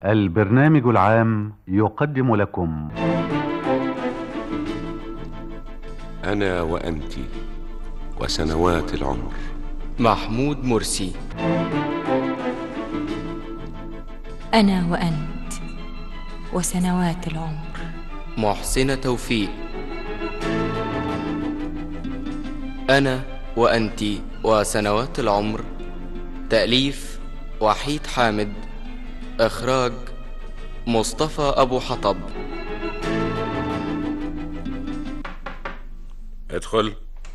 البرنامج العام يقدم لكم أنا وأنت وسنوات العمر محمود مرسي أنا وأنت وسنوات العمر محسنة توفيق أنا وأنت وسنوات العمر تأليف وحيد حامد إخراج مصطفى أبو حطب ادخل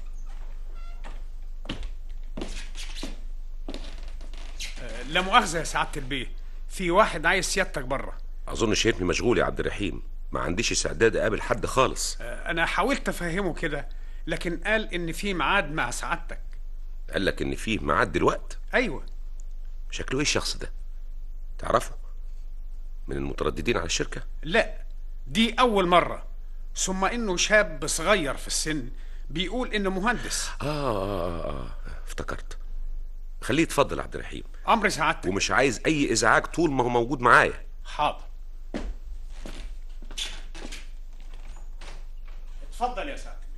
لا مؤاخذة يا سعادة البيه في واحد عايز سيادتك بره أظن شايفني مشغول يا عبد الرحيم ما عنديش استعداد أقابل حد خالص أنا حاولت أفهمه كده لكن قال إن في ميعاد مع سعادتك قال لك إن فيه ميعاد دلوقت أيوه شكله إيه الشخص ده تعرفه من المترددين على الشركة لا دي أول مرة ثم إنه شاب صغير في السن بيقول إنه مهندس آه آه آه, آه. افتكرت خليه يتفضل عبد الرحيم أمر سعادتك ومش عايز أي إزعاج طول ما هو موجود معايا حاضر اتفضل يا سعادة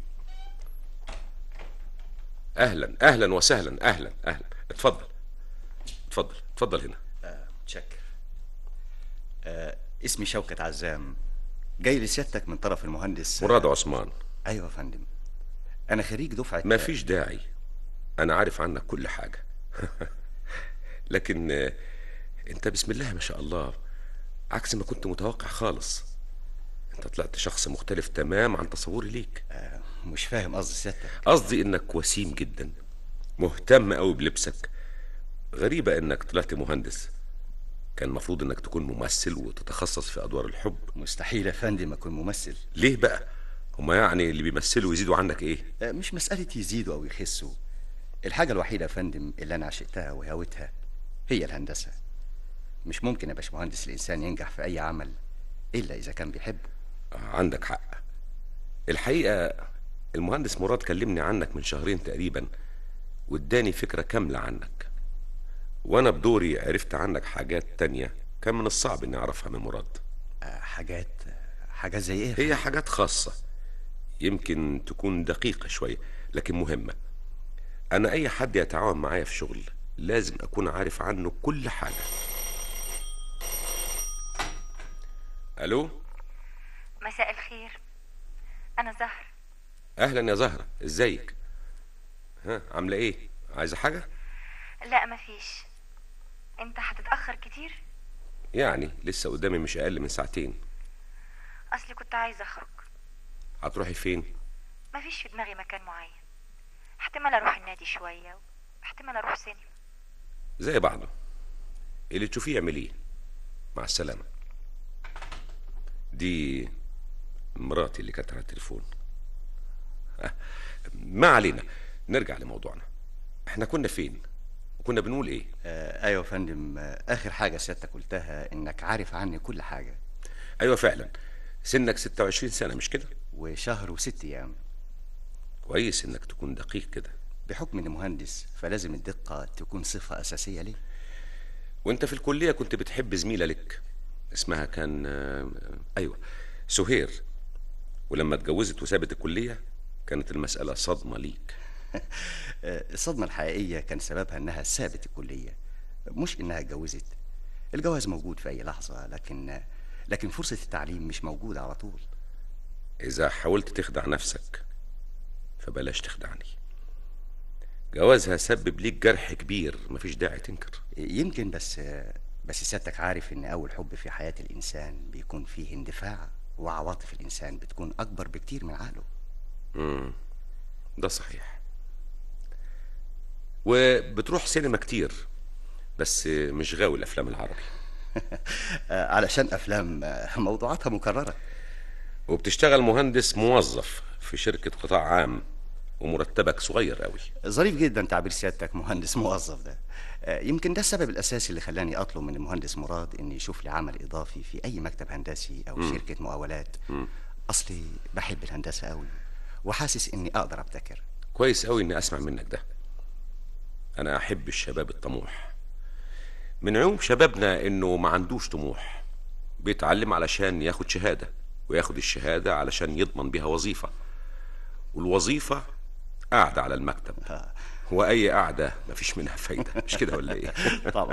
البيه أهلا أهلا وسهلا أهلا أهلا اتفضل اتفضل اتفضل هنا متشكر آه اسمي شوكت عزام جاي لسيادتك من طرف المهندس مراد عثمان ايوه يا فندم انا خريج دفعه ما فيش داعي أنا عارف عنك كل حاجة لكن آه، أنت بسم الله ما شاء الله عكس ما كنت متوقع خالص أنت طلعت شخص مختلف تمام عن تصوري ليك آه مش فاهم قصد سيادتك قصدي إنك وسيم جدا مهتم قوي بلبسك غريبة إنك طلعت مهندس كان المفروض إنك تكون ممثل وتتخصص في أدوار الحب مستحيل يا فندم اكون ممثل ليه بقى؟ هما يعني اللي بيمثلوا يزيدوا عنك إيه؟ آه مش مساله يزيدوا او يخسوا الحاجه الوحيده يا فندم اللي انا عشقتها وهاوتها هي الهندسه مش ممكن يا باشمهندس الانسان ينجح في اي عمل الا اذا كان بيحبه آه، عندك حق الحقيقة المهندس مراد كلمني عنك من شهرين تقريبا واداني فكرة كاملة عنك وانا بدوري عرفت عنك حاجات تانية كان من الصعب اني اعرفها من مراد آه حاجات حاجات زي ايه يا هي حاجات خاصة يمكن تكون دقيقة شوية لكن مهمة انا اي حد يتعاون معايا في شغل لازم اكون عارف عنه كل حاجة الو مساء الخير أنا زهر اهلا يا زهرة ازيك ها عاملة ايه عايزة حاجة لا مفيش أنت هتتأخر كتير يعني لسه قدامي مش اقل من ساعتين أصلي كنت عايزة أخرج هتروحي فين مفيش في دماغي مكان معين احتمال أروح النادي شوية احتمال أروح سينما زي بعضه اللي تشوفيه اعمليه مع السلامة دي مراتي اللي كانت على التليفون آه، ما علينا نرجع لموضوعنا احنا كنا فين وكنا بنقول ايه آه ايوه يا فندم آه اخر حاجه سيادتك قلتها انك عارف عني كل حاجه ايوه فعلا سنك 26 سنة مش كده وشهر وست ايام كويس انك تكون دقيق كده بحكم اني مهندس فلازم الدقه تكون صفه اساسيه لي وانت في الكلية كنت بتحب زميلة لك اسمها كان آه، ايوه سهير ولما اتجوزت وسابت الكلية كانت المسألة صدمة ليك آه الصدمه الحقيقيه كان سببها انها سابت الكليه مش انها اتجوزت الجواز موجود في اي لحظه لكن آه لكن فرصه التعليم مش موجوده على طول إذا حاولت تخدع نفسك فبلاش تخدعني جوازها سبب ليك جرح كبير مفيش داعي تنكر يمكن بس آه بس سيادتك عارف ان اول حب في حياه الانسان بيكون فيه اندفاع وعواطف الانسان بتكون اكبر بكتير من عقله مم. ده صحيح وبتروح سينما كتير بس مش غاوي الأفلام العربي آه علشان افلام آه موضوعاتها مكرره وبتشتغل مهندس موظف في شركة قطاع عام ومرتبك صغير قوي ظريف جدا تعبير سيادتك مهندس موظف ده آه، يمكن ده السبب الاساسي اللي خلاني اطلب من المهندس مراد ان يشوف لي عمل اضافي في اي مكتب هندسي او شركه مقاولات اصلي بحب الهندسه قوي وحاسس اني اقدر ابتكر كويس قوي اني اسمع منك ده انا احب الشباب الطموح من عيوب شبابنا انه ما عندوش طموح بيتعلم علشان ياخد شهادة وياخد الشهادة علشان يضمن بيها وظيفة والوظيفة قاعدة على المكتب وأي قاعدة مفيش منها فايدة مش كده ولا إيه؟ طبعا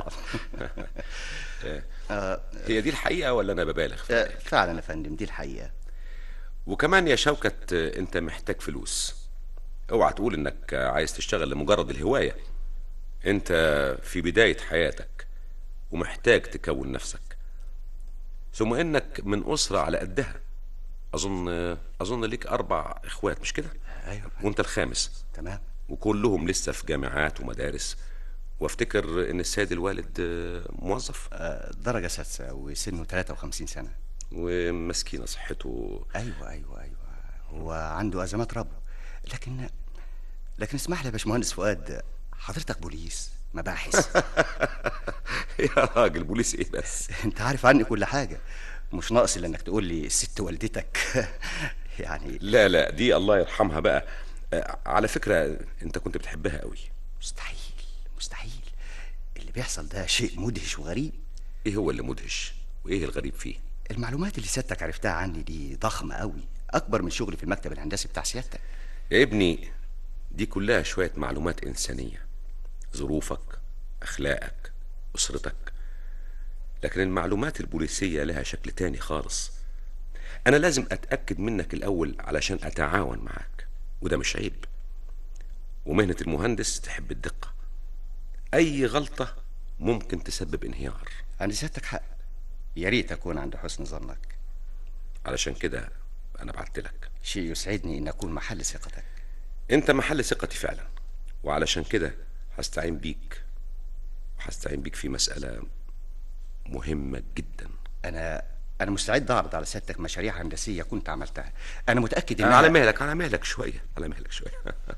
هي دي الحقيقة ولا أنا ببالغ؟ آه، فعلا يا فندم دي الحقيقة وكمان يا شوكت آه، أنت محتاج فلوس اوعى تقول إنك آه، عايز تشتغل لمجرد الهواية أنت في بداية حياتك ومحتاج تكون نفسك ثم إنك من أسرة على قدها أظن آه، أظن ليك أربع إخوات مش كده؟ أيوة وأنت الخامس تمام وكلهم لسه في جامعات ومدارس وافتكر ان السيد الوالد آه، موظف آه، درجة سادسة وسنه 53 سنة ومسكينة صحته أيوة أيوة أيوة هو عنده أزمات ربو لكن لكن اسمح لي يا باشمهندس فؤاد حضرتك بوليس مباحث يا راجل بوليس ايه بس انت عارف عني كل حاجة مش ناقص الا انك تقول لي ست والدتك يعني لا لا دي الله يرحمها بقى آه، على فكرة انت كنت بتحبها قوي مستحيل مستحيل اللي بيحصل ده شيء مدهش وغريب ايه هو اللي مدهش وايه الغريب فيه المعلومات اللي سيادتك عرفتها عني دي ضخمة قوي أكبر من شغلي في المكتب الهندسي بتاع سيادتك يا ابني دي كلها شوية معلومات إنسانية ظروفك أخلاقك أسرتك لكن المعلومات البوليسية لها شكل تاني خالص أنا لازم أتأكد منك الأول علشان أتعاون معاك وده مش عيب ومهنة المهندس تحب الدقة أي غلطة ممكن تسبب انهيار عند سيادتك حق يا ريت أكون عند حسن ظنك علشان كده أنا بعت لك شيء يسعدني إن أكون محل ثقتك انت محل ثقتي فعلا وعلشان كده هستعين بيك وهستعين بيك في مسألة مهمة جدا أنا أنا مستعد أعرض على سيادتك مشاريع هندسية كنت عملتها أنا متأكد إن على مهلك على مهلك شوية على مهلك شوية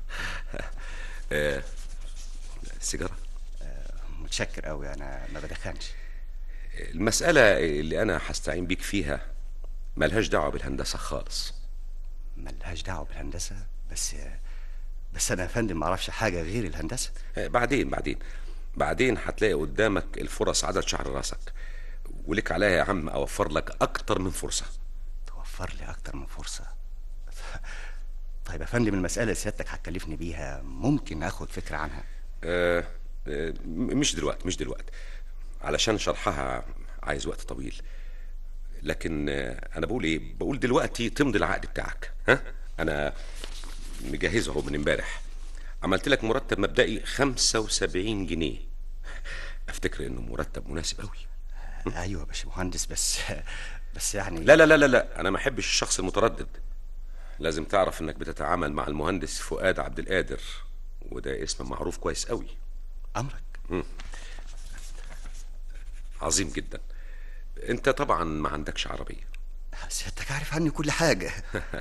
آه، سيجارة متشكر قوي أنا ما بدخنش المسألة اللي أنا هستعين بيك فيها ملهاش دعوة بالهندسة خالص ملهاش دعوة بالهندسة بس بس أنا يا فندم ما أعرفش حاجة غير الهندسة آه، بعدين بعدين بعدين هتلاقي قدامك الفرص عدد شعر راسك ولك عليها يا عم أوفر لك أكتر من فرصة توفر لي أكتر من فرصة طيب يا فندم المسألة اللي سيادتك هتكلفني بيها ممكن آخد فكرة عنها آه، آه، م- مش دلوقتي مش دلوقتي علشان شرحها عايز وقت طويل لكن آه، انا بقول ايه بقول دلوقتي تمضي العقد بتاعك ها انا مجهزه اهو من امبارح عملت لك مرتب مبدئي 75 جنيه افتكر انه مرتب مناسب قوي أيوة يا باشمهندس بس بس يعني لا لا لا لا لا انا ما احبش الشخص المتردد لازم تعرف انك بتتعامل مع المهندس فؤاد عبد القادر وده اسم معروف كويس قوي أمرك عظيم جدا انت طبعا ما عندكش عربيه سيادتك عارف عني كل حاجة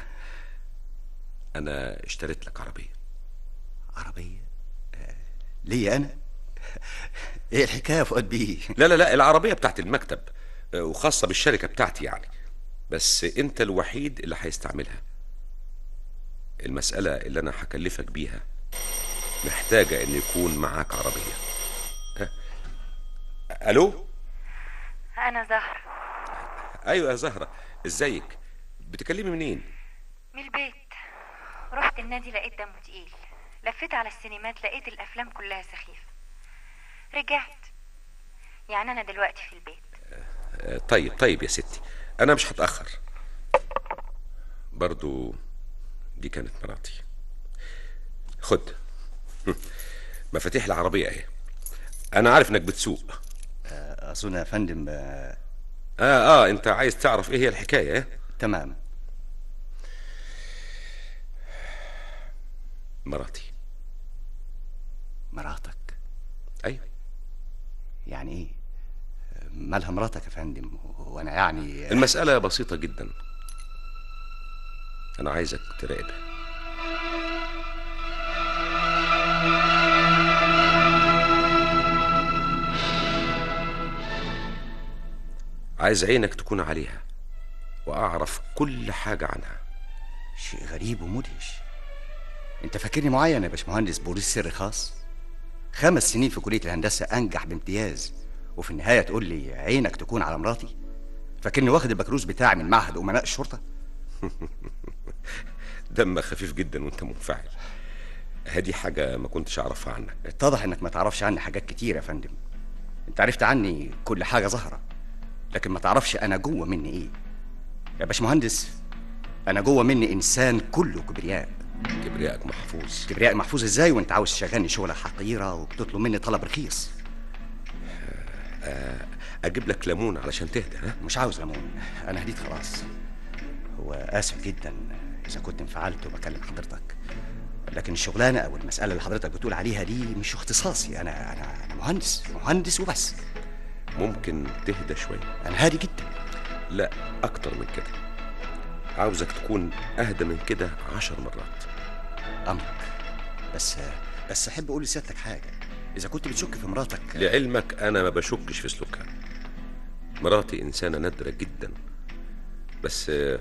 انا اشتريت لك عربيه عربية آه، ليا أنا إيه الحكاية يا فؤاد بيه لا لا لا العربيه بتاعت المكتب آه، وخاصه بالشركه بتاعتي يعني بس انت الوحيد اللي هيستعملها المساله اللي انا هكلفك بيها محتاجه ان يكون معاك عربيه ها؟ الو أنا زهر ايوه يا زهره ازيك بتكلمي منين من البيت رحت النادي لقيت دمه تقيل لفيت على السينمات لقيت الأفلام كلها سخيفة رجعت يعني أنا دلوقتي في البيت آه، طيب طيب يا ستي انا مش هتاخر برضو دي كانت مراتي خد مفاتيح العربيه اهي انا عارف انك بتسوق أظن يا فندم آه، اه اه انت عايز تعرف ايه هي الحكايه إيه؟ تمام مراتي مراتك ايوه يعني إيه مالها مراتك يا فندم وأنا يعني المساله بسيطه جدا انا عايزك تراقبها عايز عينك تكون عليها واعرف كل حاجه عنها شيء غريب ومدهش انت فاكرني معين يا باشمهندس بوليس سري خاص خمس سنين في كلية الهندسة أنجح بامتياز وفي النهايه تقول لي عينك تكون على مراتي فاكرني واخد البكالوريوس بتاعي من معهد امناء الشرطه دمك خفيف جدا وانت منفعل هذه حاجة ما كنتش أعرفها عنك اتضح انك ما تعرفش عني حاجات كتير يا فندم انت عرفت عني كل حاجه ظاهره لكن ما تعرفش انا جوه مني ايه يا باشمهندس انا جوه مني انسان كله كبرياء كبريائك محفوظ كبرياء محفوظ ازاي وانت عاوز تشغلني شغله حقيره وبتطلب مني طلب رخيص أجيب لك ليمون علشان تهدى ها مش عاوز ليمون انا هديت خلاص هو اسف جدا اذا كنت انفعلت وبكلم حضرتك لكن الشغلانه او المساله اللي حضرتك بتقول عليها دي مش اختصاصي انا انا انا مهندس مهندس وبس ممكن تهدى شوية انا هادي جدا لا أكتر من كده عاوزك تكون أهدى من كده عشر مرات امرك بس بس احب اقول لسيادتك حاجه اذا كنت بتشك في مراتك لعلمك أنا ما بشكش في سلوكها مراتي إنسانة نادرة جدا بس آه،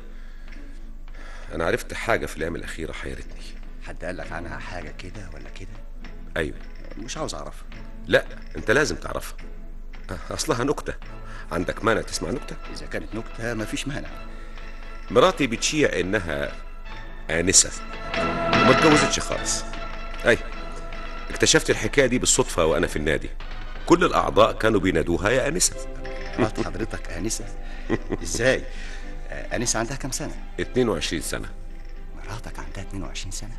أنا عرفت حاجة في الأيام الأخيرة حيرتني حد قال لك عنها حاجه كده ولا كده أيوه مش عاوز اعرفها لا أنت لازم تعرفها آه، أصلها نكتة عندك مانع تسمع نكتة؟ اذا كانت نكته مفيش مانع مراتي بتشيع إنها آنسة وما اتجوزتش خالص أي اكتشفت الحكاية دي بالصدفة وأنا في النادي كل الأعضاء كانوا بينادوها يا آنسة مرات حضرتك انسه ازاي آه، انسه عندها كام سنه 22 سنة مراتك عندها 22 سنة؟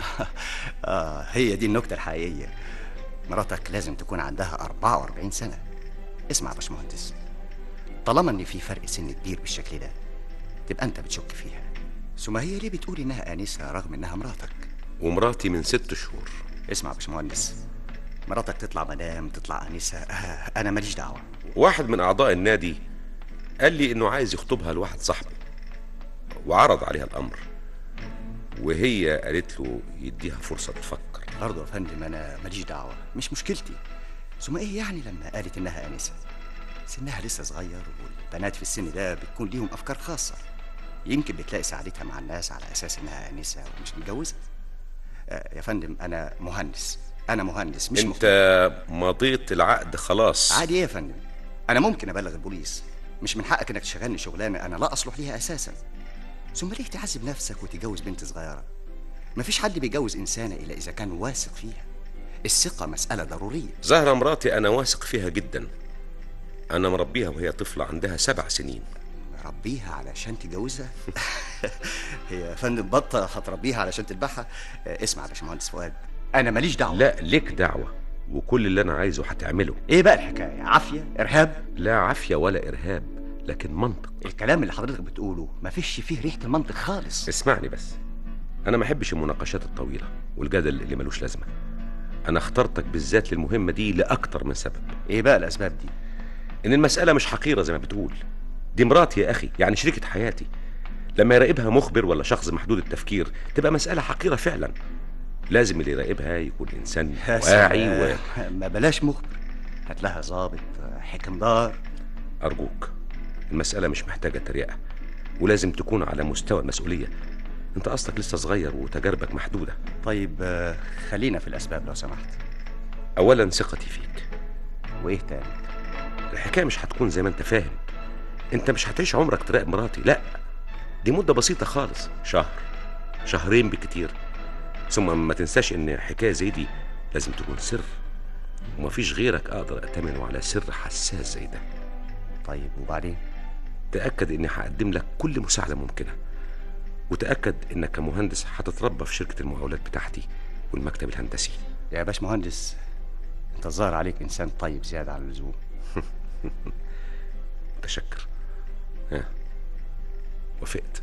آه هي دي النكتة الحقيقية مراتك لازم تكون عندها 44 سنة اسمع يا باشمهندس طالما ان في فرق سن كبير بالشكل ده تبقى انت بتشك فيها ثم هي ليه بتقول انها انسة رغم انها مراتك ومراتي من ست شهور اسمع يا باشمهندس مراتك تطلع مدام تطلع انسة آه انا ماليش دعوة واحد من أعضاء النادي قال لي إنه عايز يخطبها لواحد صاحبه وعرض عليها الأمر وهي قالت له يديها فرصة تفكر برضه يا فندم انا ماليش دعوة مش مشكلتي ثم ايه يعني لما قالت انها انسة سنها لسه صغير والبنات في السن ده بتكون ليهم افكار خاصة يمكن بتلاقي سعادتها مع الناس على اساس انها انسة ومش متجوزة آه يا فندم انا مهندس انا مهندس مش مخ... أنت مضيت العقد خلاص عادي ايه يا فندم انا ممكن ابلغ البوليس مش من حقك انك تشغلني شغلانه انا لا اصلح ليها اساسا ثم ليه تعذب نفسك وتتجوز بنت صغيره مفيش حد بيجوز انسانه الا اذا كان واثق فيها الثقه مساله ضروريه زهرة مراتي أنا واثق فيها جدا أنا مربيها وهي طفلة عندها سبع سنين ربيها علشان تجوزها هي يا فندم بطه هتربيها علشان تذبحها آه، اسمع يا باشمهندس فؤاد انا ماليش دعوه لا ليك دعوة وكل اللي أنا عايزه هتعمله ايه بقى الحكايه عافيه ارهاب لا عافية ولا إرهاب لكن منطق الكلام اللي حضرتك بتقوله مفيش فيه ريحه المنطق خالص اسمعني بس أنا ما أحبش المناقشات الطويلة والجدل اللي ملوش لازمة أنا اخترتك بالذات للمهمة دي لأكتر من سبب ايه بقى الاسباب دي إن المسألة مش حقيرة زي ما بتقول دي مراتي يا أخي يعني شريكة حياتي لما يراقبها مخبر ولا شخص محدود التفكير تبقى مسألة حقيرة فعلا لازم اللي يراقبها يكون إنسان يا واعي سلام. ما بلاش مخبر هات لها ظابط حكمدار وأرجوك المسألة مش محتاجة تريقة ولازم تكون على مستوى المسؤولية أنت أصلك لسه صغير وتجاربك محدودة طيب آه، خلينا في الاسباب لو سمحت أولا ثقتي فيك وايه تاني الحكاية مش هتكون زي ما أنت فاهم أنت مش هتعيش عمرك تراقب مراتي لا دي مدة بسيطة خالص شهر شهرين بالكتير ثم ما تنساش إن حكاية زي دي لازم تكون سر ومفيش غيرك أقدر أتمنه على سر حساس زي ده طيب وبعدين تأكد إني هقدم لك كل مساعدة ممكنة وتأكد إنك كمهندس هتتربى في شركة المقاولات بتاعتي والمكتب الهندسي يا باش مهندس انت الظاهر عليك انسان طيب زياده عن اللزوم متشكر ها وافقت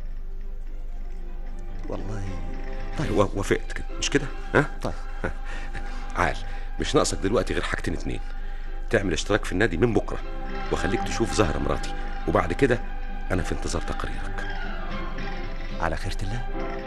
والله و- وافقت كده مش كده ها طيب عال مش ناقصك دلوقتي غير حاجتين اتنين تعمل اشتراك في النادي من بكره واخليك تشوف زهره مراتي وبعد كده انا في انتظار تقريرك على خيرة الله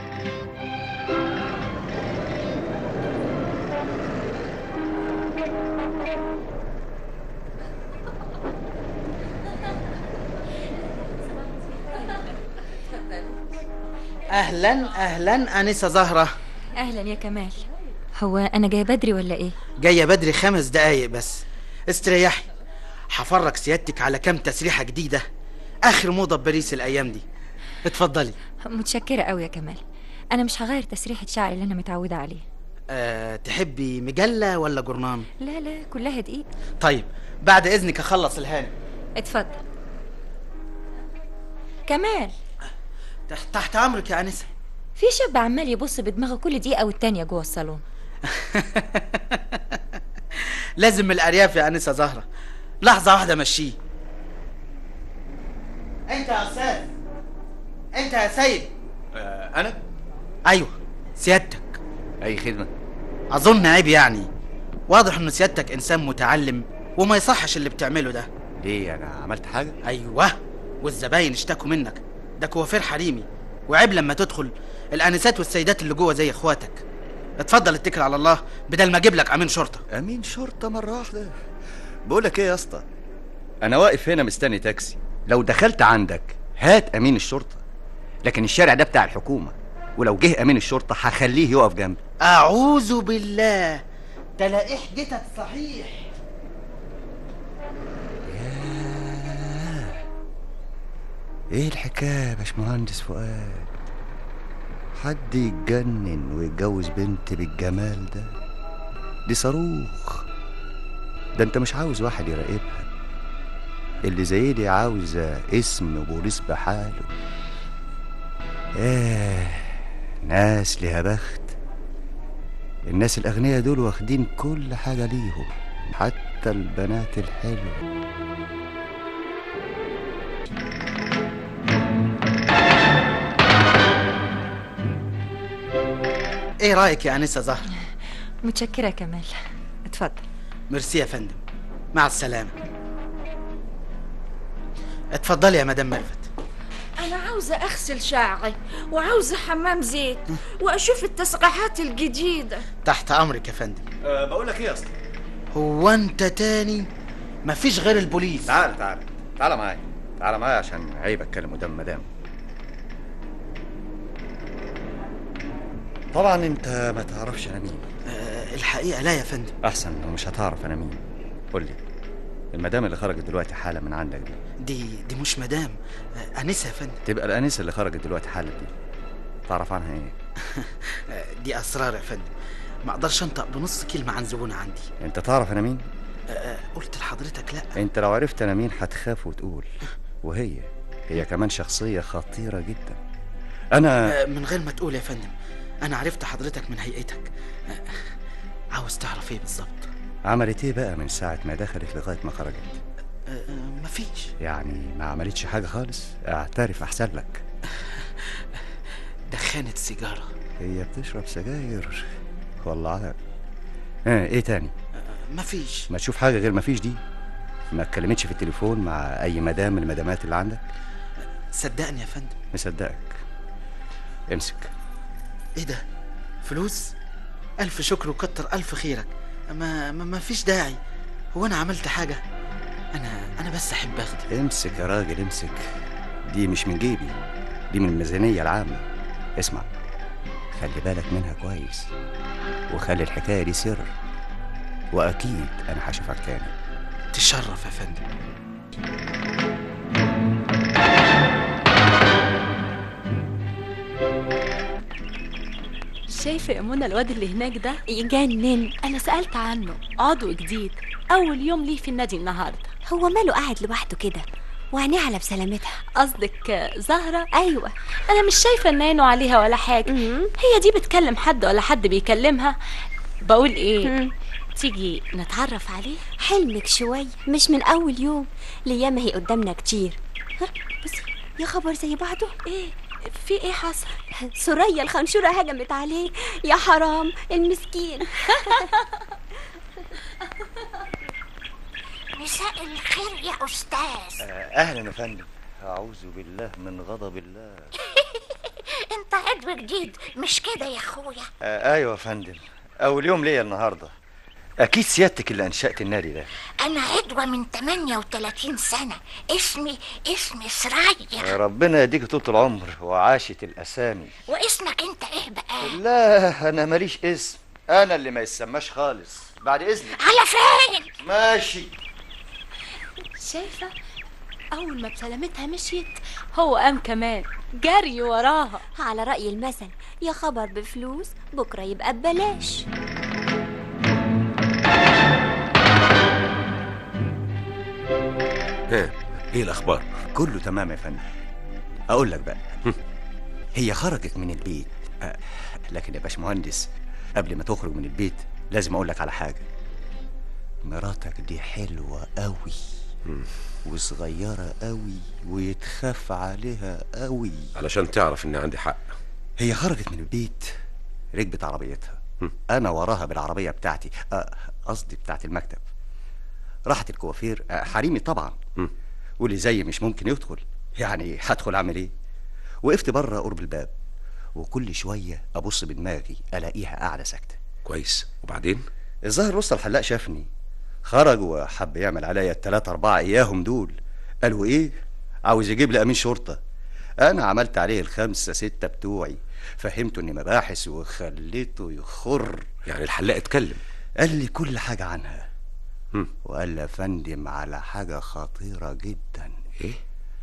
اهلا اهلا انسه زهره أهلا يا كمال هو أنا جاي بدري ولا إيه؟ جايه بدري خمس دقايق بس استريحي هفرج سيادتك على كام تسريحة جديدة آخر موضة بباريس الأيام دي اتفضلي متشكرة قوي يا كمال أنا مش هغير تسريحة شعري اللي أنا متعودة عليه أه تحبي مجلة ولا جورنان لا لا كلها دقيق طيب بعد إذنك أخلص الهاني اتفضل كمال تحت, تحت أمرك يا أنسة في شاب عمال يبص بدماغه كل دقيقة والتانية جوه الصالون لازم من الأرياف يا أنسة زهرة لحظة واحدة مشيه أنت يا أستاذ أنت يا سيد آه انا أيوه سيادتك اي خدمه أظن عيب يعني واضح إن سيادتك إنسان متعلم وما يصحش اللي بتعمله ده ليه انا عملت حاجه أيوه والزباين اشتكوا منك ده كوافير حريمي وعيب لما تدخل الآنسات والسيدات اللي جوه زي إخواتك اتفضل اتكل على الله بدل ما أجيب لك أمين شرطة امين شرطه مره واحده بقول لك ايه يا اسطى انا واقف هنا مستني تاكسي لو دخلت عندك هات امين الشرطه لكن الشارع ده بتاع الحكومه ولو جه امين الشرطه هخليه يقف جنبي أعوذ بالله تلاقيح جتت صحيح ايه الحكايه يا باشمهندس فؤاد حد يتجنن ويتجوز بنت بالجمال ده دي صاروخ ده انت مش عاوز واحد يراقبها اللي زي دي عاوزة اسم بوليس بحاله ايه ناس ليها بخت الناس الأغنياء دول واخدين كل حاجة ليهم حتى البنات الحلوة إيه رأيك يا أنسة زهرة متشكرة يا كمال اتفضل ميرسي يا فندم مع السلامة اتفضلي يا مدام ميرفت أنا عاوزة أغسل شعري وعاوزة حمام زيت وأشوف التسريحات الجديدة تحت أمرك يا فندم أه بقول لك ايه يا اسطى هو أنت تاني مفيش غير البوليس تعال تعال تعال معايا تعال معايا عشان عيب اتكلم قدام مدام طبعا انت ما تعرفش انا مين أه الحقيقة لا يا فندم احسن لو مش هتعرف انا مين قول لي المدام اللي خرجت دلوقتي حالا من عندك دي دي دي مش مدام أه أنسة يا فندم تبقى الانسه اللي خرجت دلوقتي حالا دي تعرف عنها ايه أه دي أسرار يا فندم ما أقدرش أنطق بنص كلمة عن زبونة عندي انت تعرف انا مين أه أه قلت لحضرتك لا انت لو عرفت انا مين هتخاف وتقول وهي هي كمان شخصيه خطيره جدا انا أه من غير ما تقول يا فندم أنا عرفت حضرتك من هيئتك أه عاوز تعرف إيه بالظبط عملت ايه بقى من ساعه ما دخلت لغايه ما خرجت أه أه مفيش يعني ما عملتش حاجه خالص اعترف احسن لك دخنت سيجارة هي بتشرب سجاير والله عارف اه ايه تاني أه مفيش ما تشوف حاجه غير ما فيش دي ما اتكلمتش في التليفون مع اي مدام من المدامات اللي عندك صدقني يا فندم مصدقك امسك ايه ده فلوس الف شكر وكتر الف خيرك ما ما, ما فيش داعي هو انا عملت حاجه انا انا بس احب اخدم امسك يا راجل امسك دي مش من جيبي دي من الميزانيه العامه اسمع خلي بالك منها كويس وخلي الحكايه دي سر واكيد انا هشوفك تاني تشرف يا فندم شايفة يا منى الواد اللي هناك ده يجنن أنا سألت عنه عضو جديد أول يوم ليه في النادي النهاردة هو ماله قاعد لوحده كده وعينيه على بسلامتها قصدك زهرة ايوه أنا مش شايفة إن عينه عليها ولا حاجة هي دي بتكلم حد ولا حد بيكلمها بقول إيه مم. تيجي نتعرف عليه حلمك شوي مش من اول يوم لياما هي قدامنا كتير ها بصي يا خبر زي بعضه إيه في إيه حصل سوريا الخنشورة هجمت عليه يا حرام المسكين مساء الخير يا أستاذ اهلا يا فندم اعوذ بالله من غضب الله أنت عضو جديد مش كده يا أخويا آه ايوه يا فندم اول يوم ليا النهارده اكيد سيادتك اللي انشات النادي ده أنا عضوة من 38 سنة اسمي اسمي سرايا ربنا يديك طول العمر وعاشة الاسامي واسمك أنت إيه بقى؟ لا انا ماليش اسم انا اللي ما يسماش خالص بعد اذنك على فين؟ ماشي شايفة أول ما بسلامتها مشيت هو قام كمان جري وراها على رأي المثل يا خبر بفلوس بكرة يبقى ببلاش ها ايه الاخبار كله تمام يا فندم اقول لك بقى هي خرجت من البيت أه، لكن يا باشمهندس قبل ما تخرج من البيت لازم اقول لك على حاجه مراتك دي حلوه قوي وصغيره قوي ويتخاف عليها قوي علشان تعرف ان عندي حق هي خرجت من البيت ركبت عربيتها انا وراها بالعربيه بتاعتي أه، قصدي بتاعت المكتب راحت الكوافير أه، حريمي طبعا واللي زي مش ممكن يدخل يعني هدخل اعمل ايه وقفت بره قرب الباب وكل شويه ابص بدماغي الاقيها قاعده ساكته كويس وبعدين الظاهر وسط الحلاق شافني خرج وحب يعمل عليا التلاتة أربعة إياهم دول قالوا إيه؟ عاوز يجيب لي أمين شرطة أنا عملت عليه الخمسة ستة بتوعي فهمته إني مباحث وخليته يخر يعني الحلاق اتكلم قال لي كل حاجة عنها هم. وقال لي يا فندم على حاجة خطيرة جدا ايه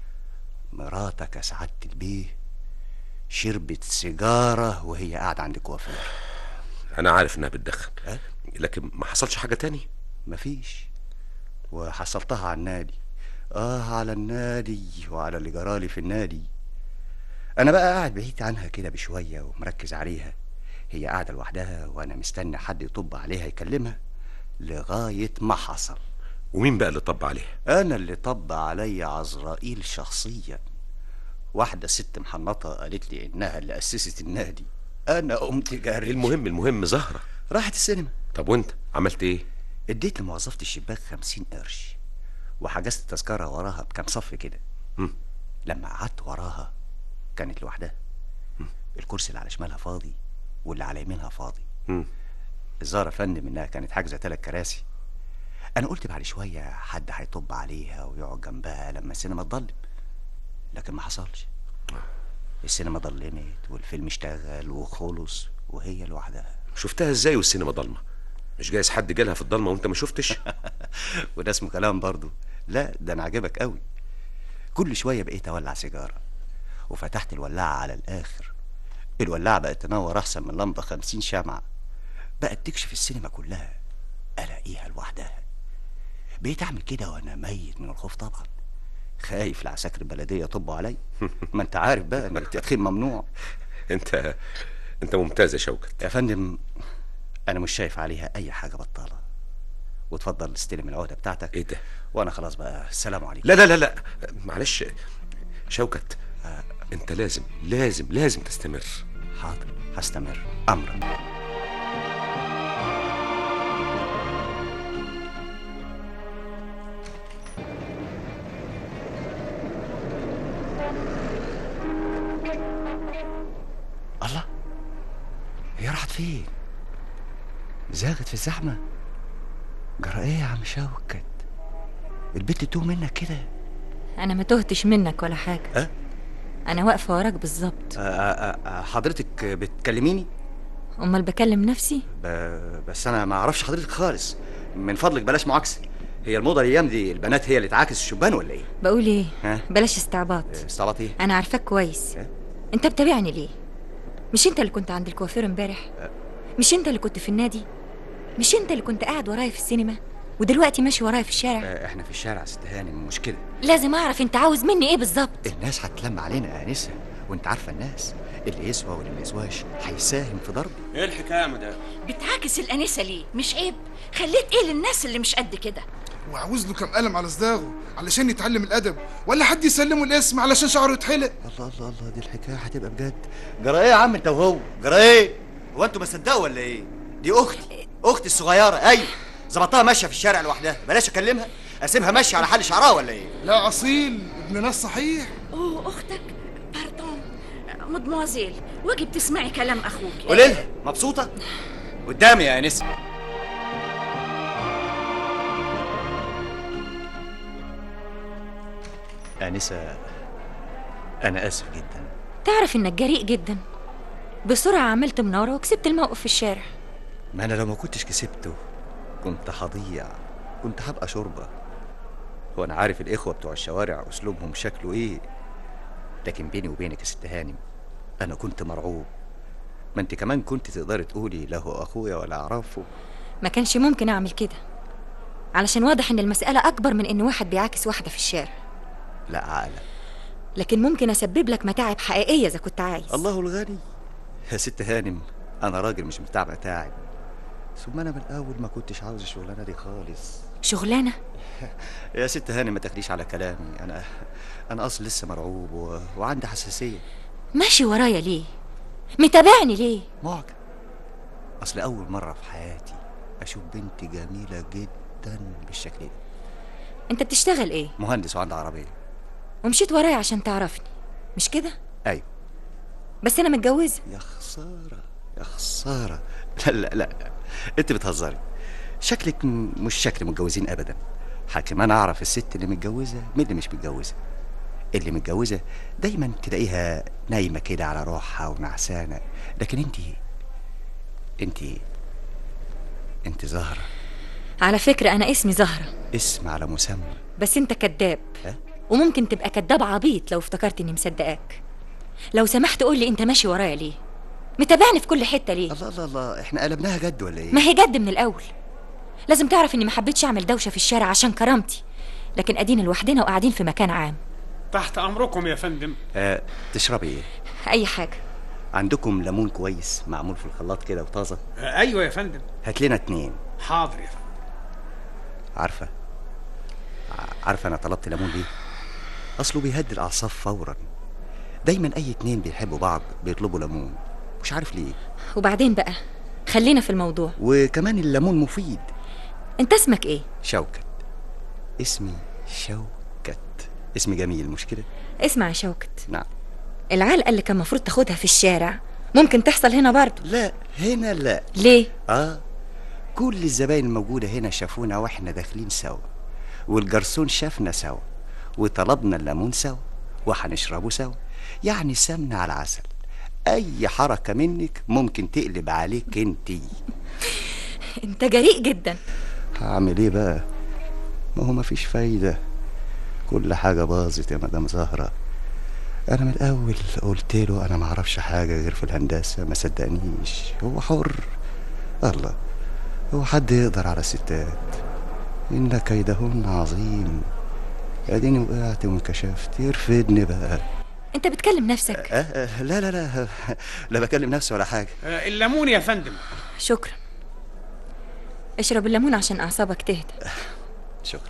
مراتك يا سعادة البيه شربت سيجارة وهي قاعدة عند الكوافير انا عارف انها بتدخن أه؟ لكن ما حصلش حاجه تاني مفيش وحصلتها على النادي اه على النادي وعلى اللي جرالي في النادي انا بقى قاعد بعيد عنها كده بشويه ومركز عليها هي قاعده لوحدها وانا مستني حد يطب عليها يكلمها لغايه ما حصل ومين بقى اللي طب عليها انا اللي طب عليا عزرائيل شخصيا واحده ست محنطه قالت لي انها اللي اسست النادي انا قمت جاري المهم المهم زهره راحت السينما طب وانت عملت ايه اديت لموظفة الشباك خمسين قرش وحجزت تذكرة وراها بكام صف كده مم. لما قعدت وراها كانت لوحدها الكرسي اللي على شمالها فاضي واللي على يمينها فاضي مم. الظاهر يا فندم انها كانت حاجزة تلات كراسي انا قلت بعد شوية حد هيطب عليها ويقعد جنبها لما السينما تضلم لكن ما حصلش السينما ضلمت والفيلم اشتغل وخلص وهي لوحدها شفتها ازاي والسينما ضلمه مش جايز حد جالها في الضلمه وانت ما شفتش وده اسمه كلام برضو لا ده انا عجبك قوي كل شويه بقيت اولع سيجاره وفتحت الولاعه على الاخر الولاعه بقت تنور احسن من لمبه خمسين شمعه بقت تكشف السينما كلها الاقيها لوحدها بقيت اعمل كده وانا ميت من الخوف طبعا خايف العساكر البلديه يطبوا علي ما انت عارف بقى ان التدخين ممنوع انت انت ممتاز يا شوكت يا فندم انا مش شايف عليها اي حاجه بطاله وتفضل استلم العقده بتاعتك ايه ده وانا خلاص بقى السلام عليكم لا لا لا لا معلش شوكت انت لازم لازم لازم تستمر حاضر هستمر امرا الله هي راحت فين زاغت في الزحمه جرى ايه يا عم شوكت البت تتوه منك كده انا ما تهتش منك ولا حاجه أه؟ انا واقفه وراك بالظبط آه، آه، آه، حضرتك بتكلميني امال بكلم نفسي ب- بس انا ما اعرفش حضرتك خالص من فضلك بلاش معاكسه هي الموضه الايام دي البنات هي اللي تعاكس الشبان ولا ايه بقول ايه ها بلاش استعباط استعبط ايه انا عارفاك كويس انت بتابعني ليه مش انت اللي كنت عند الكوافير امبارح مش انت اللي كنت في النادي مش انت اللي كنت قاعد ورايا في السينما ودلوقتي ماشي ورايا في الشارع آه، احنا في الشارع يا ست هاني مشكله لازم اعرف انت عاوز مني ايه بالظبط الناس هتلم علينا يا انسه وانت عارفه الناس اللي يسوى واللي ما يسواش هيساهم في ضربي ايه الحكايه يا مدام بتعاكس الانسه ليه مش عيب خليت ايه للناس اللي مش قد كده وعاوز له كم قلم على صداغه علشان يتعلم الادب ولا حد يسلمه الاسم علشان شعره يتحلق الله الله الله دي الحكايه هتبقى بجد جرى ايه يا عم انت وهو جرى ايه هو انتوا ما صدقوا ولا ايه دي اختي اختي الصغيره ايوه ظبطتها ماشيه في الشارع لوحدها بلاش اكلمها اسيبها ماشيه على حل شعرها ولا ايه لا اصيل ابن ناس صحيح اوه اختك باردون مدموزيل واجب تسمعي كلام اخوك قولي لها مبسوطه قدامي يا انسه انسه انا اسف جدا تعرف انك جريء جدا بسرعه عملت مناره وكسبت الموقف في الشارع ما انا لو ما كنتش كسبته كنت هضيع كنت هبقى شوربه وانا عارف الاخوه بتوع الشوارع اسلوبهم شكله ايه لكن بيني وبينك يا ست هانم انا كنت مرعوب ما انت كمان كنت تقدري تقولي له اخويا ولا اعرفه ما كانش ممكن اعمل كده علشان واضح ان المسألة اكبر من ان واحد بيعاكس واحدة في الشارع لا عقله لكن ممكن اسبب لك متاعب حقيقية اذا كنت عايز الله الغني يا ست هانم انا راجل مش بتاع متاعب ثم انا من الاول ما كنتش عاوز الشغلانه دي خالص شغلانة يا ست هانم ما تاخديش على كلامي انا انا اصل لسه مرعوب و... وعندي حساسيه ماشي ورايا ليه متابعني ليه معجب اصل اول مره في حياتي اشوف بنت جميله جدا بالشكل ده انت بتشتغل ايه مهندس وعنده عربيه ومشيت ورايا عشان تعرفني مش كده ايوه بس انا متجوزة يا خساره يا خساره لا لا لا انت بتهزري شكلك م- مش شكل متجوزين ابدا حاكم انا اعرف الست اللي متجوزه من اللي مش متجوزه اللي متجوزه دايما تلاقيها نايمه كده على روحها ونعسانه لكن انت انت انت زهره على فكرة انا اسمي زهرة اسم على مسمى بس انت كذاب ها؟ وممكن تبقى كذاب عبيط لو افتكرت اني مصدقاك لو سمحت قول لي انت ماشي ورايا ليه متابعني في كل حتة ليه الله الله الله احنا قلبناها جد ولا ايه ما هي جد من الاول لازم تعرف اني ما حبيتش اعمل دوشة في الشارع عشان كرامتي لكن ادينا لوحدنا وقاعدين في مكان عام تحت امركم يا فندم آه تشربي ايه اي حاجة عندكم ليمون كويس معمول في الخلاط كده وطازه آه، ايوه يا فندم هات لنا اتنين حاضر يا فندم عارفه ع- عارفه انا طلبت ليمون ليه اصله بيهدي الاعصاب فورا دايما اي اتنين بيحبوا بعض بيطلبوا ليمون مش عارف ليه وبعدين بقى خلينا في الموضوع وكمان الليمون مفيد انت اسمك ايه شوكت اسمي شوكت اسم جميل مش كده اسمع يا شوكت نعم العلقة اللي كان المفروض تاخدها في الشارع ممكن تحصل هنا برضه لا هنا لا ليه اه كل الزباين الموجودة هنا شافونا واحنا داخلين سوا والجرسون شافنا سوا وطلبنا الليمون سوا وهنشربه سوا يعني سمنة على عسل اي حركة منك ممكن تقلب عليك انتي انت جريء جدا هعمل ايه بقى ما هو مفيش فايدة كل حاجة باظت يا مدام زهرة انا من الاول قلت له انا معرفش حاجة غير في الهندسة ما صدقنيش هو حر الله هو حد يقدر على الستات ان كيدهن عظيم اديني وقعت وانكشفت يرفدني بقى انت بتكلم نفسك أه أه لا لا لا لا بكلم نفسي ولا حاجة آه، الليمون يا فندم شكرا اشرب الليمون عشان اعصابك تهدى شكرا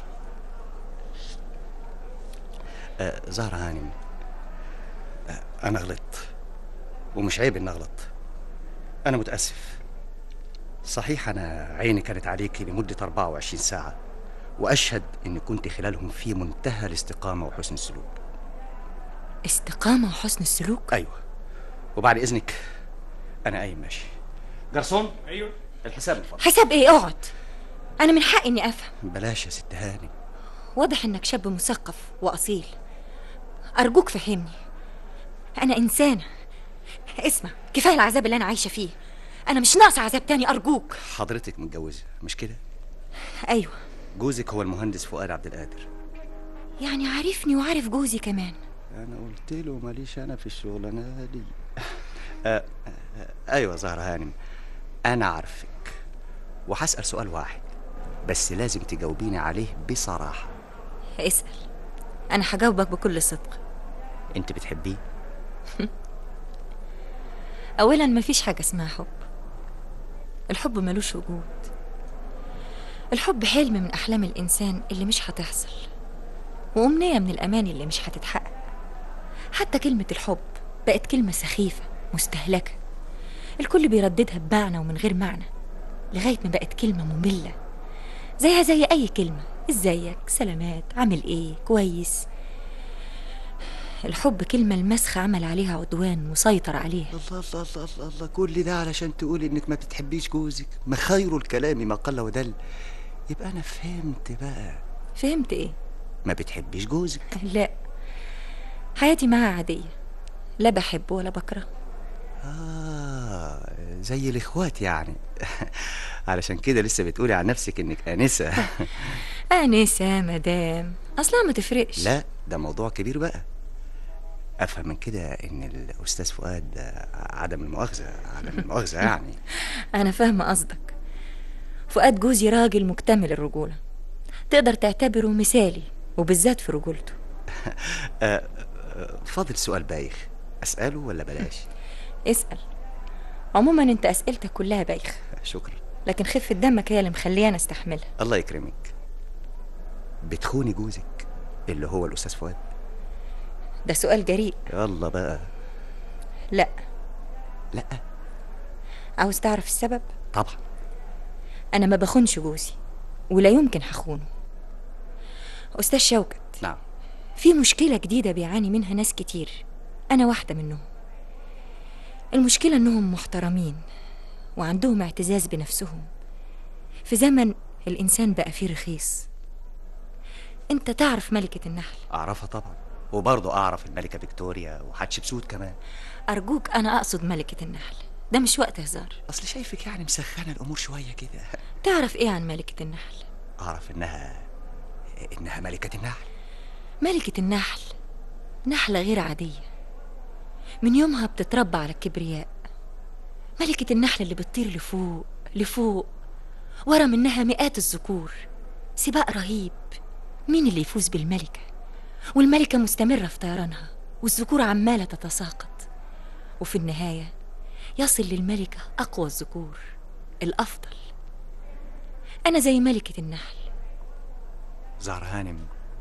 آه زهرة هانم آه أنا غلطت ومش عيب إني أغلط أنا متأسف صحيح أنا عيني كانت عليكي لمدة 24 ساعة وأشهد إني كنت خلالهم في منتهى الاستقامة وحسن السلوك استقامة وحسن السلوك أيوة وبعد إذنك أنا قايم ماشي جرسون ايوه الحساب الفضل حساب ايه اقعد انا من حقي اني افهم بلاش يا ست هانم واضح انك شاب مثقف واصيل ارجوك فهمني انا انسانة اسمع كفاية العذاب اللي انا عايشة فيه انا مش ناقصة عذاب تاني ارجوك حضرتك متجوزة مش كده ايوه جوزك هو المهندس فؤاد عبد القادر يعني عارفني وعارف جوزي كمان انا قلت له ماليش انا في الشغلانه دي آه آه ايوه زهره هانم انا عارفك وهسال سؤال واحد بس لازم تجاوبيني عليه بصراحه اسأل انا هجاوبك بكل صدق انت بتحبيه اولا مفيش حاجة اسمها حب الحب ملوش وجود الحب حلم من احلام الانسان اللي مش هتحصل وامنية من الاماني اللي مش هتتحقق حتى كلمة الحب بقت كلمة سخيفة مستهلكة الكل بيرددها بمعنى ومن غير معنى لغاية ما بقت كلمة مملة زيها زي أي كلمة ازيك سلامات عامل ايه كويس الحب كلمة المسخ عمل عليها عدوان مسيطر عليها الله الله الله الله, الله كل ده علشان تقولي انك ما بتحبيش جوزك ما خير الكلام ما قل ودل يبقى انا فهمت بقى فهمت ايه ما بتحبيش جوزك لا حياتي معاه عادية لا بحبه ولا بكره آه زي الإخوات يعني علشان كده لسه بتقولي عن نفسك إنك آنسة آنسة مدام اصلا ما تفرقش لا ده موضوع كبير بقى افهم من كده ان الاستاذ فؤاد آه، عدم المؤاخذه عدم المؤاخذه يعني انا فاهمه قصدك فؤاد جوزي راجل مكتمل الرجوله تقدر تعتبره مثالي وبالذات في رجولته آه، آه، فاضل سؤال بايخ اساله ولا بلاش اسال عموما انت اسئلتك كلها بايخه شكرا لكن خفه دمك هي اللي مخليانا استحملها الله يكرمك بتخوني جوزك اللي هو الاستاذ فؤاد ده سؤال جريء يلا بقى لا لا عاوز تعرف السبب طبعا انا ما بخونش جوزي ولا يمكن هخونه استاذ شوكت نعم في مشكله جديده بيعاني منها ناس كتير انا واحده منهم المشكله انهم محترمين وعندهم اعتزاز بنفسهم في زمن الانسان بقى فيه رخيص انت تعرف ملكه النحل اعرفها طبعا وبرضه اعرف الملكه فيكتوريا وحتشبسوت كمان ارجوك انا اقصد ملكه النحل ده مش وقت هزار اصل شايفك يعني مسخنه الامور شويه كده تعرف ايه عن ملكه النحل اعرف انها انها ملكه النحل ملكة النحل نحلة غير عادية من يومها بتتربى على الكبرياء ملكة النحل اللي بتطير لفوق لفوق ورا منها مئات الذكور سباق رهيب مين اللي يفوز بالملكة والملكة مستمرة في طيرانها والذكور عمالة تتساقط وفي النهاية يصل للملكة أقوى الذكور الأفضل أنا زي ملكة النحل زهر هانم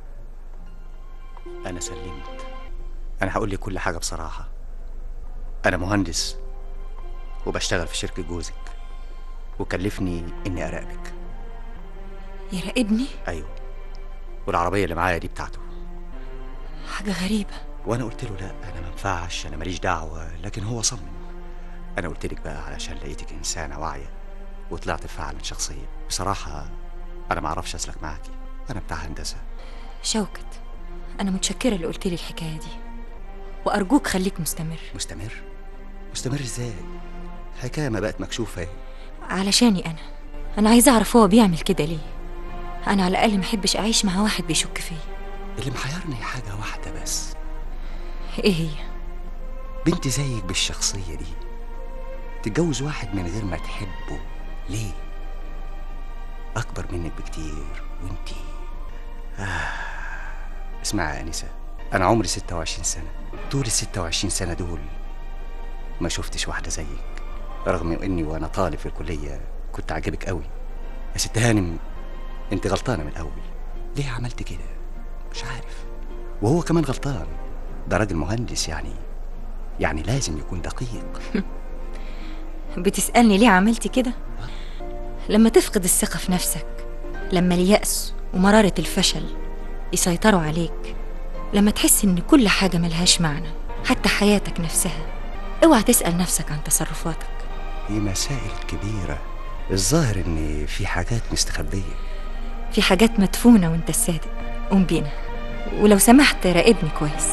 انا سلمت انا هقول لك كل حاجه بصراحه انا مهندس وبشتغل في شركه جوزك وكلفني اني اراقبك يراقبني ايوه والعربيه اللي معايا دي بتاعته حاجة غريبة وانا قلت له لا انا ما ينفعش انا ماليش دعوه لكن هو صمم انا قلت لك بقى علشان لقيتك انسانه واعيه وطلعت فعلا شخصيه بصراحه انا ما اعرفش اسلك معاكي انا بتاع هندسه شوكت أنا متشكرة اللي قلت لي الحكاية دي وأرجوك خليك مستمر مستمر مستمر ازاي الحكايه ما بقت مكشوفه اهي علشاني أنا أنا عايزة أعرف هو بيعمل كده ليه أنا على الأقل محبش أعيش مع واحد بيشك فيا اللي محيرني حاجه واحده بس إيه هي بنت زيك بالشخصيه دي تتجوز واحد من غير ما تحبه ليه اكبر منك بكتير وانتي آه. اسمعي يا انسه انا عمري 26 سنه طول ال 26 سنه دول ما شفتش واحده زيك رغم اني وانا طالب في الكليه كنت عاجبك قوي يا ست هانم انت غلطانه من الاول ليه عملت كده مش عارف وهو كمان غلطان ده راجل مهندس يعني يعني لازم يكون دقيق بتسألني ليه عملت كده لما تفقد الثقة في نفسك لما اليأس ومرارة الفشل يسيطروا عليك لما تحس إن كل حاجة ملهاش معنى حتى حياتك نفسها اوعى تسأل نفسك عن تصرفاتك دي مسائل كبيره الظاهر ان في حاجات مستخبيه في حاجات مدفونة وانت الصادق قوم بينا ولو سمحت راقبني كويس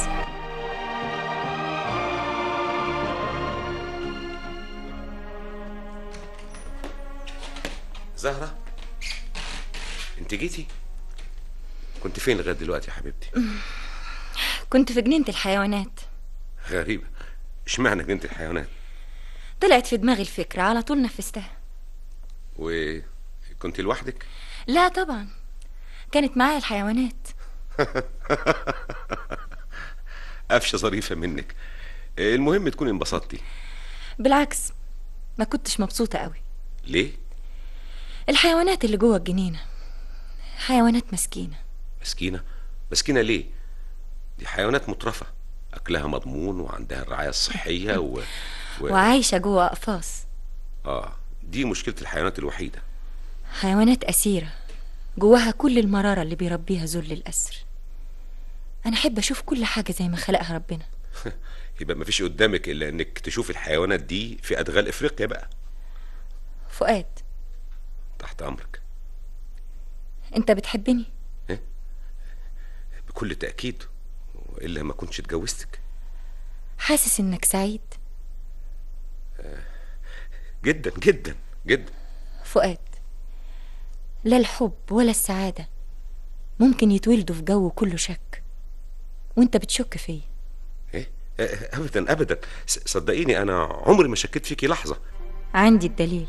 زهرة انت جيتي كنت فين لغايه دلوقتي يا حبيبتي كنت في جنينة الحيوانات غريبة اشمعنى جنينة الحيوانات طلعت في دماغي الفكرة على طول نفذتها وكنت لوحدك لا طبعا كانت معايا الحيوانات قفشة ظريفة منك المهم تكوني انبسطتي بالعكس ما كنتش مبسوطة قوي ليه الحيوانات اللي جوه الجنينة حيوانات مسكينة مسكينة مسكينة ليه دي حيوانات مترفة أكلها مضمون وعندها الرعاية الصحية و... و... وعايشة جوه أقفاص آه دي مشكلة الحيوانات الوحيدة حيوانات أسيرة جواها كل المرارة اللي بيربيها ذل الأسر أنا أحب أشوف كل حاجة زي ما خلقها ربنا يبقى مفيش قدامك إلا إنك تشوف الحيوانات دي في أدغال إفريقيا بقى فؤاد تحت أمرك أنت بتحبني بكل تأكيد وإلا ما كنتش اتجوزتك حاسس إنك سعيد جدا جدا جدا فؤاد لا الحب ولا السعادة ممكن يتولدوا في جو كله شك وانت بتشك فيا ايه آه، ابدا ابدا س- صدقيني انا عمري ما شكيت فيكي لحظه عندي الدليل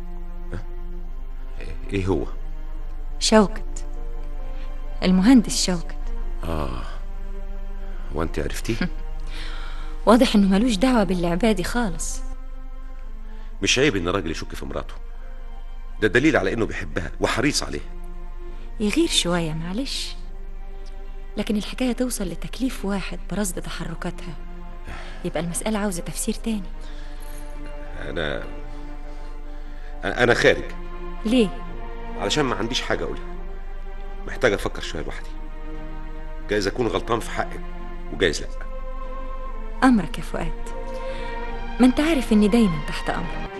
ايه هو شوكت المهندس شوكت اه وانت عرفتيه واضح انه ملوش دعوة باللعبة دي خالص مش عيب ان راجل يشك في مراته ده دليل على انه بيحبها وحريص عليها يغير شوية معلش لكن الحكاية توصل لتكليف واحد برصد تحركاتها يبقى المسألة عاوزة تفسير تاني انا انا خارج ليه؟ علشان ما عنديش حاجه اقولها محتاج افكر شويه لوحدي جايز اكون غلطان في حقك وجايز لا أمرك يا فؤاد ما انت عارف اني دايما تحت أمرك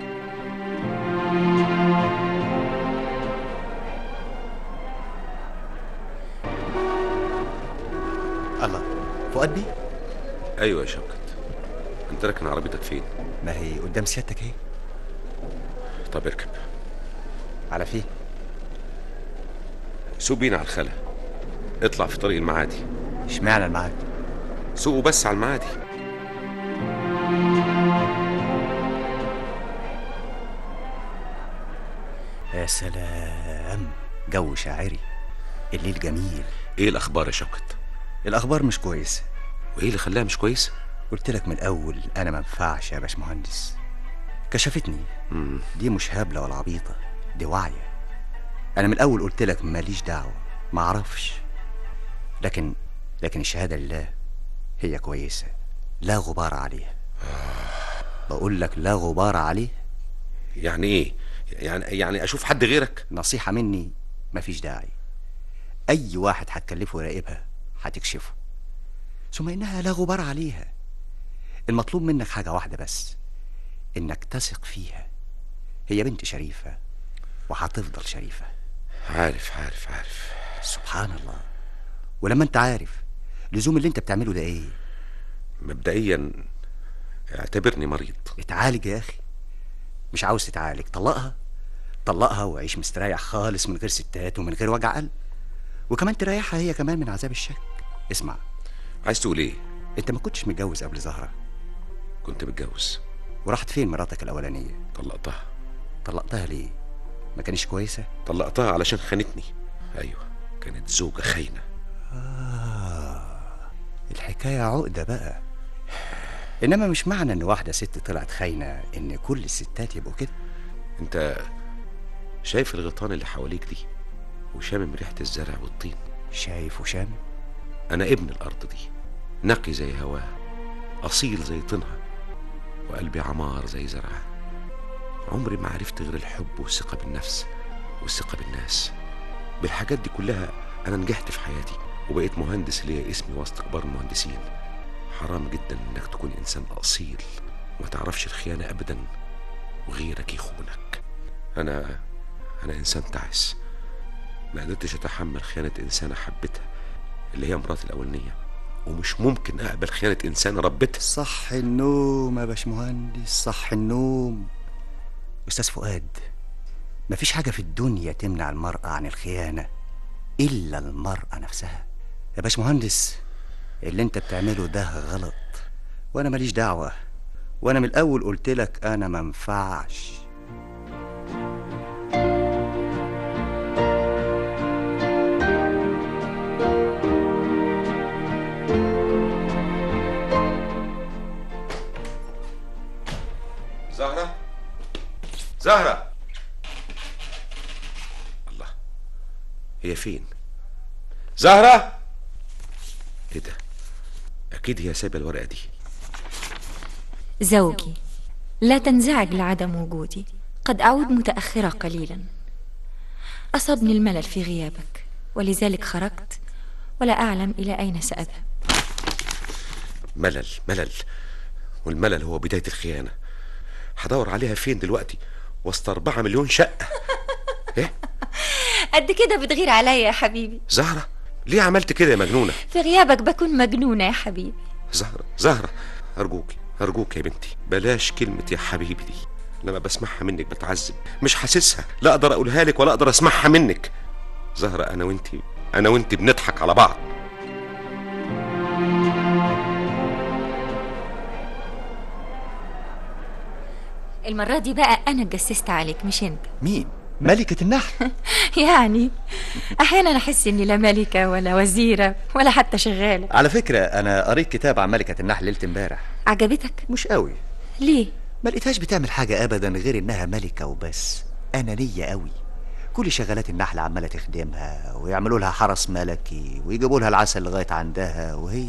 الله فؤاد بيه ايوه يا شوكت انت راكن عربيتك فين ما هي قدام سيادتك اهي طب اركب على فين سوق بينا على الخلا اطلع في طريق المعادي اشمعنى الميعاد سوقه بس على المعادي يا سلام جو شاعري الليل جميل ايه الاخبار يا شوكت الاخبار مش كويسه وايه اللي خلاها مش كويسه قلت لك من الاول انا ما ينفعش يا باشمهندس كشفتني مم. دي مش هبله ولا عبيطه دي واعيه انا من الاول قلت لك ماليش دعوه ما اعرفش لكن لكن الشهاده لله هي كويسه لا غبار عليها بقول لك لا غبار عليه يعني ايه يعني يعني اشوف حد غيرك نصيحه مني مفيش داعي اي واحد هتكلفه يراقبها هتكشفه ثم انها لا غبار عليها المطلوب منك حاجه واحده بس انك تثق فيها هي بنت شريفه وهتفضل شريفه عارف عارف عارف سبحان الله ولما انت عارف لزوم اللي انت بتعمله ده ايه مبدئيا اعتبرني مريض اتعالج يا اخي مش عاوز تتعالج طلقها طلقها وعيش مستريح خالص من غير ستات ومن غير وجع قلب وكمان تريحها هي كمان من عذاب الشك اسمع عايز تقول ايه انت ما كنتش متجوز قبل زهره كنت متجوز وراحت فين مراتك الاولانيه طلقتها طلقتها ليه ما كانش كويسه طلقتها علشان خانتني ايوه كانت زوجة خاينة آه الحكاية عقدة بقى إنما مش معنى إن واحدة ست طلعت خاينة إن كل الستات يبقوا كده انت شايف الغيطان اللي حواليك دي وشامم ريحة الزرع والطين شايف وشامم انا ابن الارض دي نقي زي هواها اصيل زي طينها وقلبي عمار زي زرعها عمري ما عرفت غير الحب والثقة بالنفس والثقة بالناس بالحاجات دي كلها انا نجحت في حياتي وبقيت مهندس ليا اسمي وسط كبار المهندسين حرام جدا انك تكون انسان اصيل وما تعرفش الخيانة ابدا وغيرك يخونك انا انا انسان تعس ما قدرتش اتحمل خيانة انسانة حبتها اللي هي مراتي الاولانية ومش ممكن اقبل خيانة انسانة ربتها صح النوم يا باشمهندس صح النوم أستاذ فؤاد مفيش حاجة في الدنيا تمنع المرأة عن الخيانة إلا المرأة نفسها يا باشمهندس اللي انت بتعمله ده غلط وانا ماليش دعوة وانا من الاول قلت لك انا منفعش زهرة زهرة الله هي فين زهرة ايه ده اكيد هي سايبه الورقه دي زوجي لا تنزعج لعدم وجودي قد أعود متأخرة قليلا أصابني الملل في غيابك ولذلك خرجت ولا أعلم إلى أين سأذهب ملل ملل والملل هو بدايه الخيانه هدور عليها فين دلوقتي وسط أربعة مليون شقة قد كده بتغير عليا يا حبيبي زهرة ليه عملت كده يا مجنونة في غيابك بكون مجنونة يا حبيبي زهرة زهرة أرجوك أرجوك يا بنتي بلاش كلمة يا حبيبي دي لما بسمعها منك بتعذب مش حاسسها لا أقدر أقولها لك ولا أقدر أسمعها منك زهرة أنا وأنتي انا وانت بنضحك على بعض المرة دي بقى أنا اتجسست عليك مش أنت مين ملكة النحل يعني أحيانا أحس إني لا ملكة ولا وزيرة ولا حتى شغالة على فكرة أنا قريت كتاب عن ملكة النحل ليلة امبارح عجبتك؟ مش قوي ليه؟ ما لقيتهاش بتعمل حاجة أبدا غير إنها ملكة وبس أنانية قوي كل شغالات النحل عمالة تخدمها ويعملوا لها حرس ملكي ويجيبوا لها العسل لغاية عندها وهي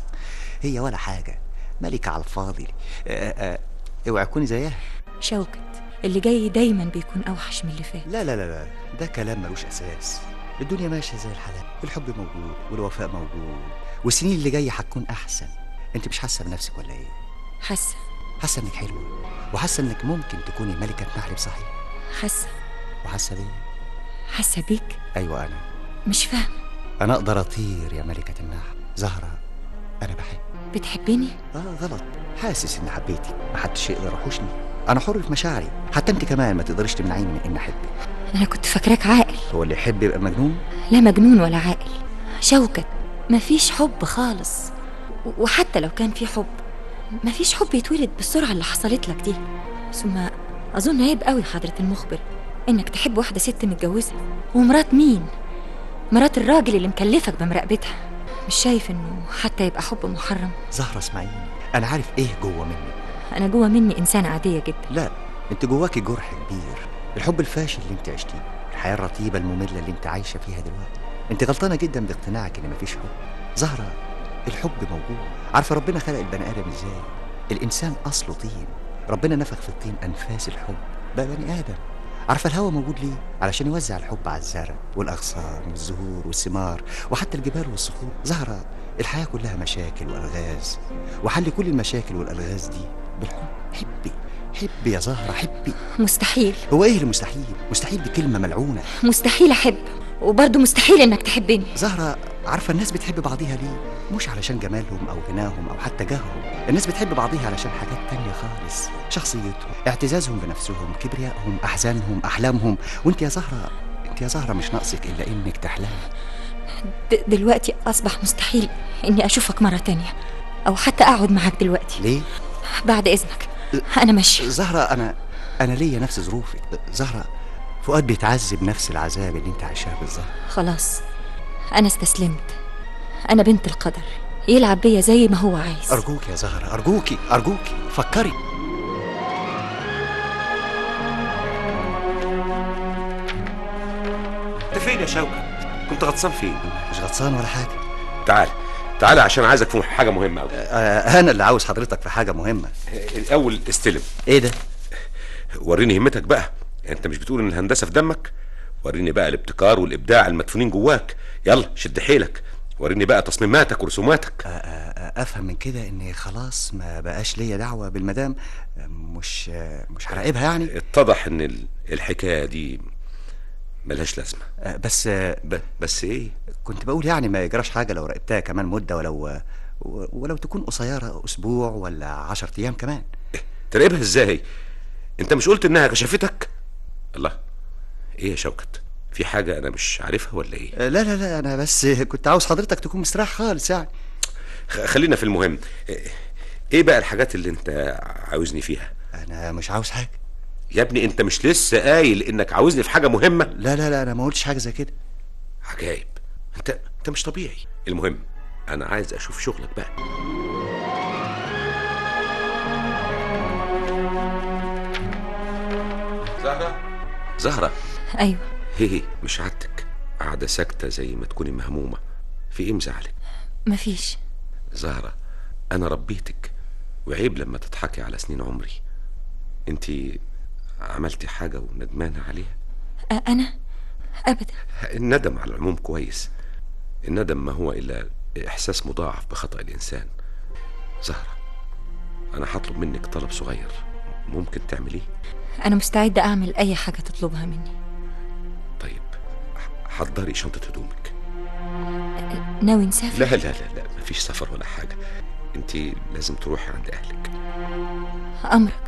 هي ولا حاجة ملكة على الفاضي آه، آه، اوعي تكوني زيها شوكت اللي جاي دايما بيكون أوحش من اللي فات لا لا لا لا ده كلام ملوش أساس الدنيا ماشية زي الحلال الحب موجود والوفاء موجود والسنين اللي جاية هتكون أحسن أنت مش حاسة بنفسك ولا إيه؟ حاسة حاسة إنك حلوة وحاسة إنك ممكن تكوني ملكة نحل بصحيح حاسة وحاسة بيه حاسة بيك أيوة أنا مش فاهم أنا أقدر أطير يا ملكة النحل زهرة أنا بحب بتحبني؟ آه غلط حاسس إن حبيتي محدش يقدر يحوشني أنا حر في مشاعري حتى أنت كمان ما تقدريش تمنعيني من إني أحبك أنا كنت فاكراك عاقل هو اللي يحب يبقى مجنون لا مجنون ولا عاقل شوكت مفيش حب خالص و- وحتى لو كان في حب مفيش حب يتولد بالسرعة اللي حصلت لك دي ثم أظن عيب قوي حضرة المخبر إنك تحب واحدة ست متجوزة ومرات مين؟ مرات الراجل اللي مكلفك بمراقبتها مش شايف إنه حتى يبقى حب محرم زهرة اسمعيني أنا عارف إيه جوه مني أنا جوه مني إنسانة عادية جدا لا أنت جواكي جرح كبير الحب الفاشل اللي أنت عشتيه الحياة الرتيبة المملة اللي أنت عايشة فيها دلوقتي أنت غلطانة جدا باقتناعك إن مفيش حب زهرة الحب موجود عارفة ربنا خلق البني آدم إزاي الإنسان أصله طين ربنا نفخ في الطين أنفاس الحب بقى بني آدم عارفة الهوا موجود ليه؟ علشان يوزع الحب على الزرع والأغصان والزهور والثمار وحتى الجبال والصخور زهرة الحياة كلها مشاكل وألغاز وحل كل المشاكل والألغاز دي بالحب حبي حبي يا زهرة حبي مستحيل هو ايه اللي مستحيل؟ مستحيل دي كلمة ملعونة مستحيل أحب وبرضه مستحيل إنك تحبني زهرة عارفة الناس بتحب بعضيها ليه؟ مش علشان جمالهم أو غناهم أو حتى جاههم الناس بتحب بعضيها علشان حاجات تانية خالص شخصيتهم اعتزازهم بنفسهم كبريائهم أحزانهم أحلامهم وانت يا زهرة انت يا زهرة مش ناقصك إلا إنك تحلمي د- دلوقتي أصبح مستحيل إني أشوفك مرة تانية أو حتى أقعد معاك دلوقتي ليه؟ بعد إذنك أنا ماشية زهرة أنا أنا ليا نفس ظروفك زهرة فؤاد بيتعذب نفس العذاب اللي انت عايشاه بالظبط خلاص أنا استسلمت أنا بنت القدر يلعب بيا زي ما هو عايز أرجوك يا زهرة أرجوكي أرجوكي فكري انت فين يا شوكت كنت غطسان فين مش غطسان ولا حاجة تعال تعال عشان عايزك في حاجه مهمه قوي آه أنا اللي عاوز حضرتك في حاجة مهمة الاول استلم إيه ده؟ وريني همتك بقى انت مش بتقول ان الهندسه في دمك وريني بقى الابتكار والابداع المدفونين جواك يلا شد حيلك وريني بقى تصميماتك ورسوماتك آه، افهم من كده ان خلاص ما بقاش ليا دعوه بالمدام آه، مش آه، مش هراقبها يعني اتضح ان ال- الحكايه دي ملهاش لازمه آه، بس آه، ب- بس ايه كنت بقول يعني ما يجراش حاجه لو راقبتها كمان مده ولو آه، و- ولو تكون قصيره اسبوع ولا عشر ايام كمان تراقبها ازاي انت مش قلت انها كشفتك الله ايه يا شوكت في حاجه انا مش عارفها ولا ايه آه، لا لا لا انا بس كنت عاوز حضرتك تكون مستريح خالص يعني خ- خلينا في المهم إيه- ايه بقى الحاجات اللي انت عاوزني فيها انا مش عاوز حاجه يا ابني انت مش لسه قايل انك عاوزني في حاجه مهمه لا لا لا انا ما قلتش حاجه زي كده عجايب انت انت مش طبيعي المهم انا عايز اشوف شغلك بقى زهرة زهرة أيوة هي هي مش عادتك قاعدة ساكتة زي ما تكوني مهمومة في ايه مزعلك مفيش زهرة انا ربيتك وعيب لما تضحكي على سنين عمري انت عملتي حاجة وندمانة عليها أ- أنا أبدا الندم على العموم كويس الندم ما هو إلا إحساس مضاعف بخطأ الإنسان زهرة أنا هطلب منك طلب صغير ممكن تعمليه أنا مستعدة أعمل أي حاجة تطلبها مني طيب ح- حضري شنطة هدومك ناوي نسافر لا لا لا لا مفيش سفر ولا حاجة انت لازم تروحي عند أهلك أمرك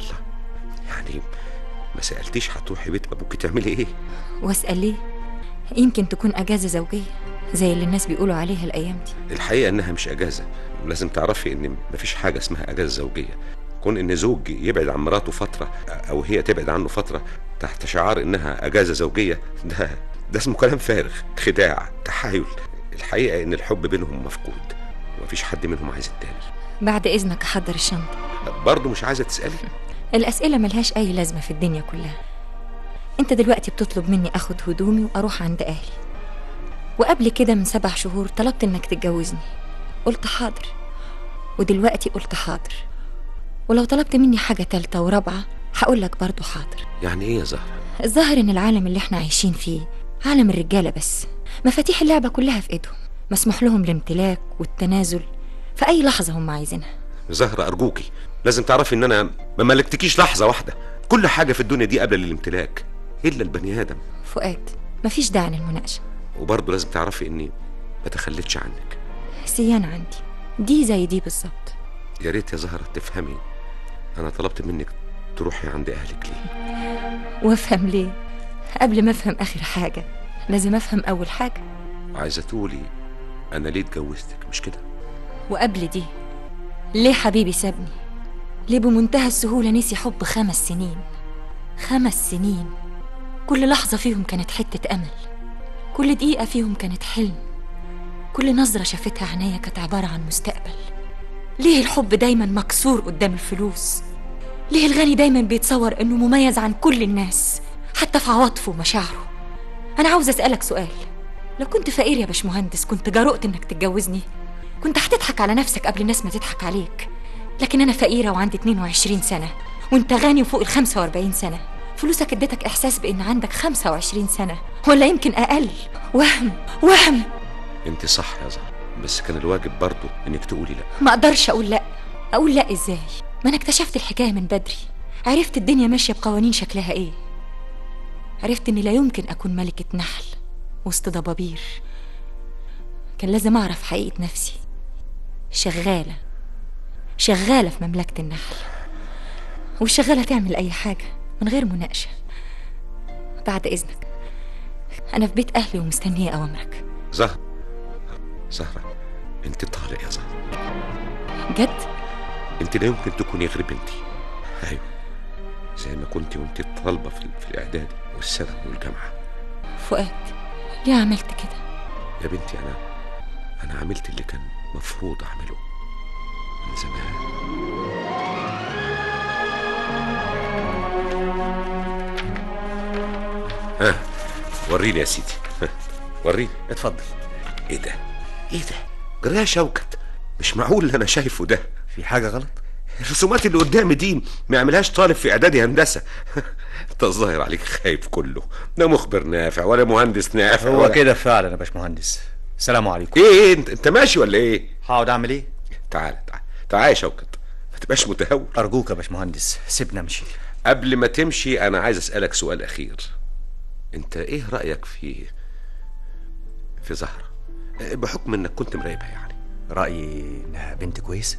يعني ما سألتيش هتروحي بيت أبوك تعملي إيه وأسأل ليه يمكن تكون أجازة زوجية زي اللي الناس بيقولوا عليها الأيام دي الحقيقة إنها مش أجازة لازم تعرفي إن مفيش حاجة اسمها أجازة زوجية كون إن زوج يبعد عن مراته فترة أو هي تبعد عنه فترة تحت شعار إنها أجازة زوجية ده ده اسمه كلام فارغ خداع تحايل الحقيقة إن الحب بينهم مفقود ومفيش حد منهم عايز التاني بعد إذنك أحضر الشنطة برضه مش عايزة تسألي الأسئلة ملهاش أي لازمة في الدنيا كلها أنت دلوقتي بتطلب مني أخد هدومي وأروح عند أهلي وقبل كده من سبع شهور طلبت إنك تتجوزني قلت حاضر ودلوقتي قلت حاضر ولو طلبت مني حاجة تالتة ورابعة هقول لك برضو حاضر يعني إيه يا زهرة الظاهر إن العالم اللي احنا عايشين فيه عالم الرجالة بس مفاتيح اللعبة كلها في إيدهم مسموح لهم الامتلاك والتنازل في أي لحظة هم عايزينها زهرة أرجوكي لازم تعرفي إن أنا ما ملكتكيش لحظة واحدة كل حاجة في الدنيا دي قبل الامتلاك إلا البني آدم فؤاد مفيش داعي للمناقشة وبرضه لازم تعرفي إني ما تخليتش عنك سيان عندي دي زي دي بالظبط يا ريت يا زهرة تفهمي أنا طلبت منك تروحي عند أهلك ليه وافهم ليه قبل ما افهم اخر حاجة لازم افهم اول حاجة عايزة تقولي أنا ليه اتجوزتك مش كده وقبل دي ليه حبيبي سابني ليه بمنتهى السهولة نسي حب خمس سنين خمس سنين كل لحظة فيهم كانت حتة أمل كل دقيقة فيهم كانت حلم كل نظرة شافتها عينيا كانت عبارة عن مستقبل ليه الحب دايما مكسور قدام الفلوس ليه الغني دايما بيتصور انه مميز عن كل الناس حتى في عواطفه ومشاعره انا عاوز اسالك سؤال لو كنت فقير يا باشمهندس كنت جرؤت انك تتجوزني كنت هتضحك على نفسك قبل الناس ما تضحك عليك لكن انا فقيره وعندي 22 سنه وانت غني وفوق ال 45 سنه فلوسك اديتك احساس بان عندك 25 سنه ولا يمكن اقل وهم وهم أنت صح يا زهرة بس كان الواجب برضه إنك تقولي لأ ما اقدرش اقول لا اقول لا ازاي ما انا اكتشفت الحكايه من بدري عرفت الدنيا ماشيه بقوانين شكلها ايه عرفت اني لا يمكن اكون ملكه نحل وسط ضبابير كان لازم اعرف حقيقه نفسي شغاله شغاله في مملكه النحل والشغاله تعمل اي حاجه من غير مناقشه بعد اذنك انا في بيت اهلي ومستنيه اوامرك زهرة زهرة أنت طالق يا زهرة جد أنت لا يمكن تكوني غير بنتي أيوه زي ما كنت وأنت طالبة في, في الإعدادي والثانوي والجامعة فؤاد ليه عملت كده يا بنتي أنا أنا عملت اللي كان مفروض أعمله من زمان ها وريني يا سيدي ها، وريني اتفضل ايه ده ايه ده جرى يا شوكت مش معقول اللي انا شايفه ده في حاجة غلط الرسومات اللي قدامي دي ما يعملهاش طالب في اعدادي هندسه انت الظاهر عليك خايف كله لا مخبر نافع ولا مهندس نافع هو ولا... كده فعلا يا باشمهندس السلام عليكم ايه ايه انت, انت ماشي ولا ايه هقعد اعمل ايه تعال تعال تعال يا شوكت ما تبقاش متهور ارجوك يا باشمهندس سيبنا امشي قبل ما تمشي انا عايز اسالك سؤال اخير انت ايه رايك في في زهره بحكم انك كنت مراقبها يعني رايي انها بنت كويسه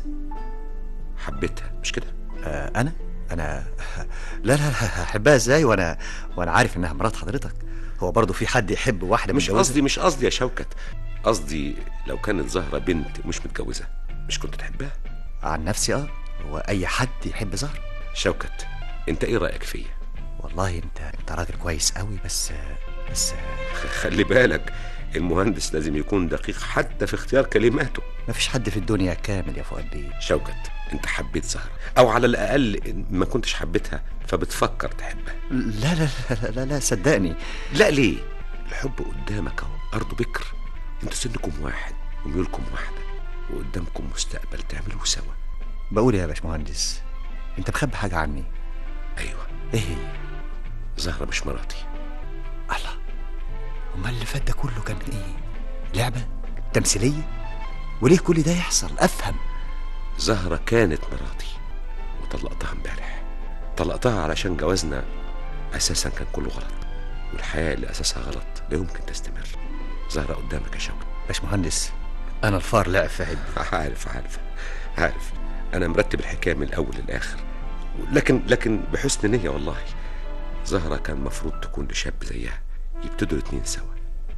حبيتها مش كده آه انا انا لا لا لا احبها ازاي وانا وانا عارف انها مرات حضرتك هو برضه في حد يحب واحده مش متجوزة؟ قصدي مش قصدي يا شوكت قصدي لو كانت زهره بنت مش متجوزه مش كنت تحبها عن نفسي اه هو اي حد يحب زهره شوكت انت ايه رايك فيا والله انت انت راجل كويس قوي بس بس خلي بالك المهندس لازم يكون دقيق حتى في اختيار كلماته مفيش حد في الدنيا كامل يا فؤاد بيه شوكت انت حبيت زهره او على الاقل إن ما كنتش حبيتها فبتفكر تحبها لا لا لا لا, لا صدقني لا ليه الحب قدامك اهو ارضه بكر انتوا سنكم واحد وميولكم واحده وقدامكم مستقبل تعملوه سوا بقول يا باشمهندس انت مخبي حاجه عني ايوه ايه هي زهره مش مراتي الله امال اللي فات ده كله كان ايه لعبه تمثيليه وليه كل ده يحصل افهم زهرة كانت مراتي وطلقتها امبارح طلقتها علشان جوازنا أساسا كان كله غلط والحياة اللي أساسها غلط لا يمكن تستمر زهرة قدامك يا شوقي باشمهندس انا الفار لعب في عد عارف عارف عارف أنا مرتب الحكاية من الأول للآخر لكن لكن بحسن نية والله زهرة كان مفروض تكون لشاب زيها يبتدوا الاتنين سوا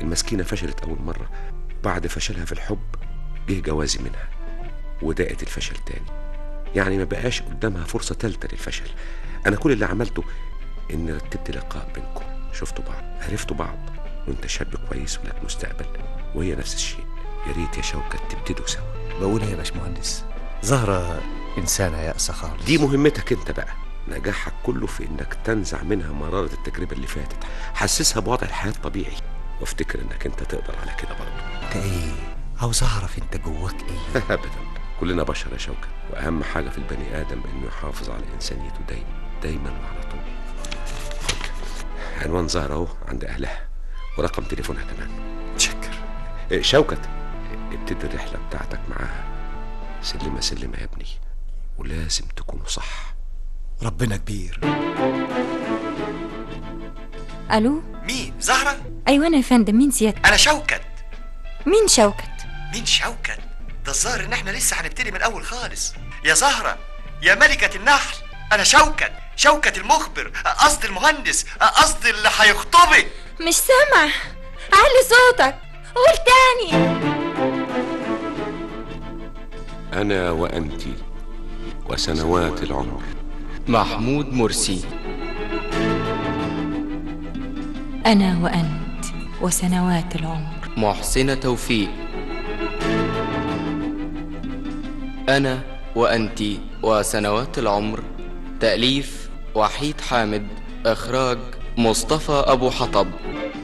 المسكينة فشلت أول مرة بعد فشلها في الحب جه جوازي منها ودقت الفشل تاني يعني ما بقاش قدامها فرصة تالتة للفشل أنا كل اللي عملته إني رتبت لقاء بينكم شفتوا بعض عرفتوا بعض وانت شاب كويس ولك مستقبل وهي نفس الشيء يا ريت يا شوكة تبتدوا سوا بقول يا باشمهندس زهرة إنسانة يأسة خالص دي مهمتك انت بقى نجاحك كله في انك تنزع منها مرارة التجربة اللي فاتت حسسها بوضع الحياة الطبيعي وافتكر انك انت تقدر على كده برضه انت ايه عاوز اعرف انت جواك ايه ابدا كلنا بشر يا شوكة واهم حاجة في البني ادم انه يحافظ على انسانيته دايما دايما وعلى طول خد عنوان زهرة اهو عند اهلها ورقم تليفونها كمان شكر إيه، شوكت ابتدي الرحلة بتاعتك معاها سلمة سلمة يا ابني ولازم تكونوا صح ربنا كبير الو مين زهرة ايوه انا يا فندم مين سيادتك انا شوكت مين شوكت مين شوكت ده الظاهر ان احنا لسه هنبتدي من الاول خالص يا زهرة يا ملكة النحل انا شوكت شوكت المخبر قصدي المهندس قصدي اللي هيخطبك مش سامع علي صوتك قول تاني انا وانت وسنوات العمر محمود مرسي انا وانت وسنوات العمر محسنة توفيق أنا وأنت وسنوات العمر تأليف وحيد حامد إخراج مصطفى أبو حطب